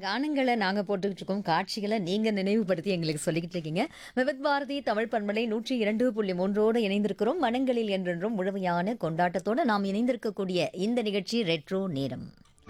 கானங்களை நாங்க போட்டுக்கிட்டு இருக்கோம் காட்சிகளை நீங்க நினைவுபடுத்தி எங்களுக்கு சொல்லிக்கிட்டு இருக்கீங்க விவித் பாரதி தமிழ் பண்பலை நூற்றி இரண்டு புள்ளி மூன்றோடு இணைந்திருக்கிறோம் மனங்களில் என்றென்றும் முழுமையான கொண்டாட்டத்தோடு நாம் இணைந்திருக்கக்கூடிய இந்த நிகழ்ச்சி ரெட்ரோ நேரம்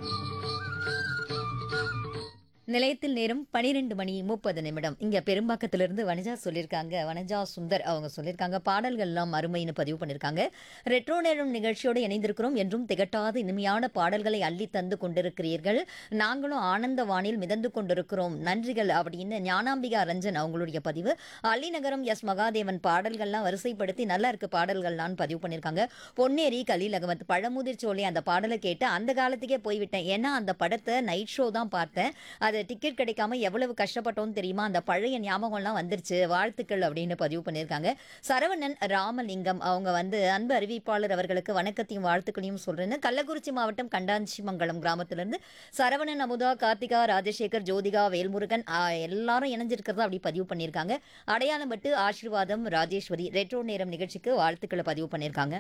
நிலையத்தில் நேரம் பனிரெண்டு மணி முப்பது நிமிடம் இங்க பெரும்பாக்கத்திலிருந்து வனஜா சொல்லியிருக்காங்க வனஜா சுந்தர் அவங்க சொல்லியிருக்காங்க பாடல்கள்லாம் அருமைன்னு பதிவு பண்ணியிருக்காங்க ரெட்ரோ நேரம் நிகழ்ச்சியோடு இணைந்திருக்கிறோம் என்றும் திகட்டாத இனிமையான பாடல்களை அள்ளி தந்து கொண்டிருக்கிறீர்கள் நாங்களும் ஆனந்த வானில் மிதந்து கொண்டிருக்கிறோம் நன்றிகள் அப்படின்னு ஞானாம்பிகா ரஞ்சன் அவங்களுடைய பதிவு அள்ளிநகரம் எஸ் மகாதேவன் பாடல்கள்லாம் வரிசைப்படுத்தி நல்லா இருக்கு பாடல்கள்லாம் பதிவு பண்ணியிருக்காங்க பொன்னேரி கலீல் அகமத் பழமுதிர் சோலை அந்த பாடலை கேட்டு அந்த காலத்துக்கே போய்விட்டேன் ஏன்னா அந்த படத்தை நைட் ஷோ தான் பார்த்தேன் அது டிக்கெட் கிடைக்காம எவ்வளவு கஷ்டப்பட்டோம்னு தெரியுமா அந்த பழைய ஞாபகம்லாம் வந்துருச்சு வாழ்த்துக்கள் அப்படின்னு பதிவு பண்ணியிருக்காங்க சரவணன் ராமலிங்கம் அவங்க வந்து அன்பு அறிவிப்பாளர் அவர்களுக்கு வணக்கத்தையும் வாழ்த்துக்களையும் சொல்றேன்னு கள்ளக்குறிச்சி மாவட்டம் கண்டாஞ்சிமங்கலம் கிராமத்திலிருந்து சரவணன் அமுதா கார்த்திகா ராஜசேகர் ஜோதிகா வேல்முருகன் ஆ, எல்லாரும் இணைஞ்சிருக்கிறதா அப்படி பதிவு பண்ணியிருக்காங்க அடையாளம் பட்டு ஆசீர்வாதம் ராஜேஸ்வரி ரெட்ரோ நேரம் நிகழ்ச்சிக்கு வாழ்த்துக்களை பதிவு பண்ணியிருக்காங்க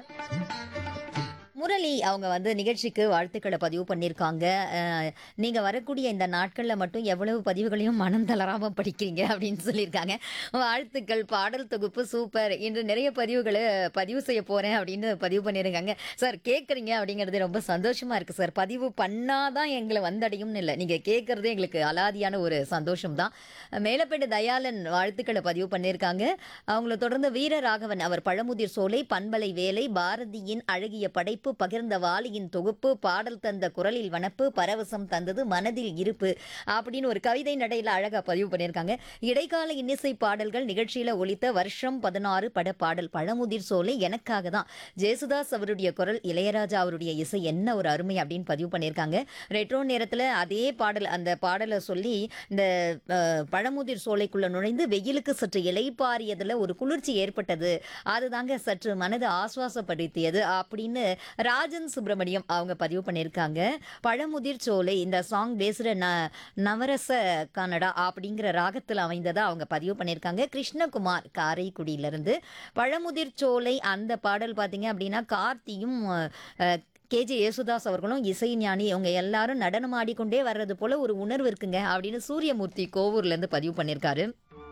முரளி அவங்க வந்து நிகழ்ச்சிக்கு வாழ்த்துக்களை பதிவு பண்ணியிருக்காங்க அஹ், நீங்க வரக்கூடிய இந்த நாட்களில் மட்டும் எவ்வளவு பதிவுகளையும் மனம் தளராம படிக்கிறீங்க அப்படின்னு சொல்லியிருக்காங்க வாழ்த்துக்கள் பாடல் தொகுப்பு சூப்பர் இன்று நிறைய பதிவுகளை பதிவு செய்ய போறேன் அப்படின்னு பதிவு பண்ணியிருக்காங்க சார் கேட்குறீங்க அப்படிங்கிறது ரொம்ப சந்தோஷமா இருக்கு சார் பதிவு பண்ணாதான் எங்களை வந்தடையும்னு இல்லை நீங்க கேட்கறதே எங்களுக்கு அலாதியான ஒரு சந்தோஷம் தான் மேலப்பேட்டு தயாளன் வாழ்த்துக்களை பதிவு பண்ணியிருக்காங்க அவங்கள தொடர்ந்து வீரராகவன் அவர் பழமுதிர் சோலை பண்பலை வேலை பாரதியின் அழகிய படைப்பு பகிர்ந்த வாலியின் தொகுப்பு பாடல் தந்த குரலில் வனப்பு பரவசம் தந்தது மனதில் இருப்பு அப்படின்னு ஒரு கவிதை நடையில அழகா பதிவு பண்ணியிருக்காங்க இடைக்கால இன்னிசை பாடல்கள் நிகழ்ச்சியில ஒலித்த வருஷம் பதினாறு பட பாடல் பழமுதிர் சோலை எனக்காக தான் ஜேசுதாஸ் அவருடைய குரல் இளையராஜா அவருடைய இசை என்ன ஒரு அருமை அப்படின்னு பதிவு பண்ணியிருக்காங்க ரெட்ரோ நேரத்துல அதே பாடல் அந்த பாடலை சொல்லி இந்த அஹ், பழமுதிர் சோலைக்குள்ள நுழைந்து வெயிலுக்கு சற்று இலைப்பாரியதுல ஒரு குளிர்ச்சி ஏற்பட்டது அதுதாங்க சற்று மனதை ஆசுவாசப்படுத்தியது அப்படின்னு ராஜன் சுப்பிரமணியம் அவங்க பதிவு பண்ணியிருக்காங்க பழமுதிர் சோலை இந்த சாங் பேசுகிற ந நவரச கன்னடா அப்படிங்கிற ராகத்தில் அமைந்ததா அவங்க பதிவு பண்ணியிருக்காங்க கிருஷ்ணகுமார் காரைக்குடியிலிருந்து பழமுதிர் சோலை அந்த பாடல் பார்த்தீங்க அப்படின்னா கார்த்தியும் அஹ், கேஜே யேசுதாஸ் அவர்களும் இசைஞானி இவங்க எல்லாரும் நடனம் ஆடிக்கொண்டே வர்றது போல ஒரு உணர்வு இருக்குங்க அப்படின்னு சூரியமூர்த்தி கோவூர்ல இருந்து பதிவு பண்ணியிருக்காரு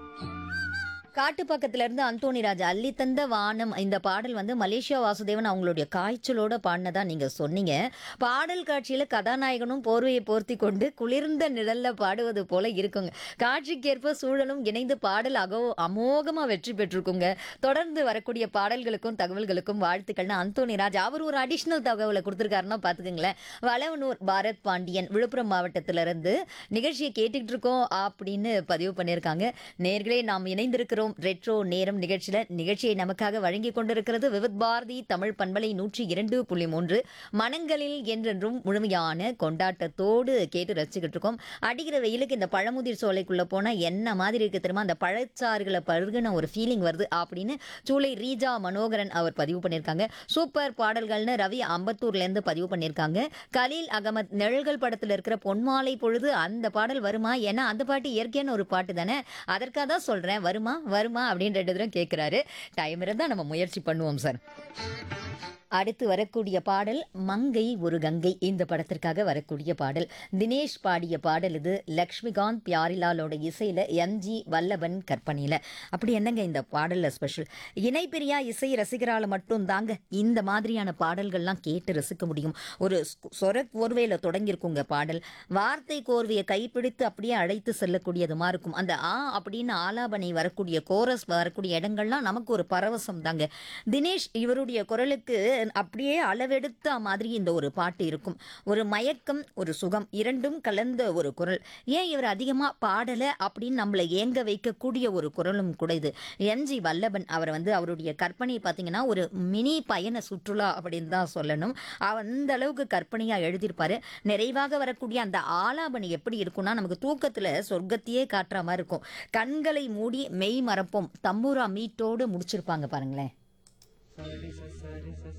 காட்டு பக்கத்துல இருந்து அந்தோணி ராஜா அள்ளி தந்த வானம் இந்த பாடல் வந்து மலேசியா வாசுதேவன் அவங்களுடைய காய்ச்சலோட பாடினதா நீங்க சொன்னீங்க பாடல் காட்சியில கதாநாயகனும் போர்வையை போர்த்தி கொண்டு குளிர்ந்த நிழல்ல பாடுவது போல இருக்குங்க காட்சிக்கேற்ப சூழலும் இணைந்து பாடல் அகோ அமோகமா வெற்றி பெற்றிருக்குங்க தொடர்ந்து வரக்கூடிய பாடல்களுக்கும் தகவல்களுக்கும் வாழ்த்துக்கள்னு அந்தோணி ராஜா அவர் ஒரு அடிஷ்னல் தகவலை கொடுத்துருக்காருன்னா பாத்துக்கோங்களேன் வளவனூர் பாரத் பாண்டியன் விழுப்புரம் மாவட்டத்திலிருந்து நிகழ்ச்சியை கேட்டுக்கிட்டு இருக்கோம் அப்படின்னு பதிவு பண்ணியிருக்காங்க நேர்களே நாம் இணைந்திருக்கிறோம் ரெட்ரோ நேரம் நிகழ்ச்சியில நிகழ்ச்சியை நமக்காக வழங்கி கொண்டிருக்கிறது விவித் பாரதி தமிழ் பண்பலை நூற்றி இரண்டு புள்ளி மூன்று மனங்களில் என்றென்றும் முழுமையான கொண்டாட்டத்தோடு கேட்டு ரசிச்சுக்கிட்டு இருக்கோம் அடிக்கிற வெயிலுக்கு இந்த பழமுதிர் சோலைக்குள்ள போனா என்ன மாதிரி இருக்கு தெரியுமா அந்த பழச்சாறுகளை பருகுன ஒரு ஃபீலிங் வருது அப்படின்னு சூளை ரீஜா மனோகரன் அவர் பதிவு பண்ணியிருக்காங்க சூப்பர் பாடல்கள்னு ரவி அம்பத்தூர்ல இருந்து பதிவு பண்ணியிருக்காங்க கலீல் அகமத் நிழல்கள் படத்துல இருக்கிற பொன்மாலை பொழுது அந்த பாடல் வருமா ஏன்னா அந்த பாட்டு இயற்கையான ஒரு பாட்டு தானே அதற்காக தான் சொல்றேன் வருமா வருமா அப்படின்னு ரெண்டு தடவை கேட்கிறாரு டைம் இருந்தா நம்ம முயற்சி பண்ணுவோம் சார் அடுத்து வரக்கூடிய பாடல் மங்கை ஒரு கங்கை இந்த படத்திற்காக வரக்கூடிய பாடல் தினேஷ் பாடிய பாடல் இது லக்ஷ்மிகாந்த் பியாரிலாலோட இசையில எம்ஜி வல்லவன் கற்பனையில அப்படி என்னங்க இந்த பாடல்ல ஸ்பெஷல் இணைப்பிரியா இசை ரசிகரால மட்டும் தாங்க இந்த மாதிரியான பாடல்கள்லாம் கேட்டு ரசிக்க முடியும் ஒரு ஸ்கு- சொர கோர்வையில தொடங்கியிருக்குங்க பாடல் வார்த்தை கோர்வையை கைப்பிடித்து அப்படியே அழைத்து செல்லக்கூடியதுமா இருக்கும் அந்த ஆ அப்படின்னு ஆலாபனை வரக்கூடிய கோரஸ் வரக்கூடிய இடங்கள்லாம் நமக்கு ஒரு பரவசம் தாங்க தினேஷ் இவருடைய குரலுக்கு அப்படியே அளவெடுத்த மாதிரி இந்த ஒரு பாட்டு இருக்கும் ஒரு மயக்கம் ஒரு சுகம் இரண்டும் கலந்த ஒரு குரல் ஏன் இவர் அதிகமா பாடல அப்படின்னு நம்மளை ஏங்க வைக்கக்கூடிய ஒரு குரலும் கூட இது என்ஜி வல்லபன் அவர் வந்து அவருடைய கற்பனை பார்த்தீங்கன்னா ஒரு மினி பயண சுற்றுலா அப்படின்னு தான் சொல்லணும் அவ- அந்த அளவுக்கு கற்பனையா எழுதியிருப்பாரு நிறைவாக வரக்கூடிய அந்த ஆலாபனை எப்படி இருக்கும்னா நமக்கு தூக்கத்துல சொர்க்கத்தையே காட்டுற மாதிரி இருக்கும் கண்களை மூடி மெய் மறப்போம் தம்பூரா மீட்டோடு முடிச்சிருப்பாங்க பாருங்களேன்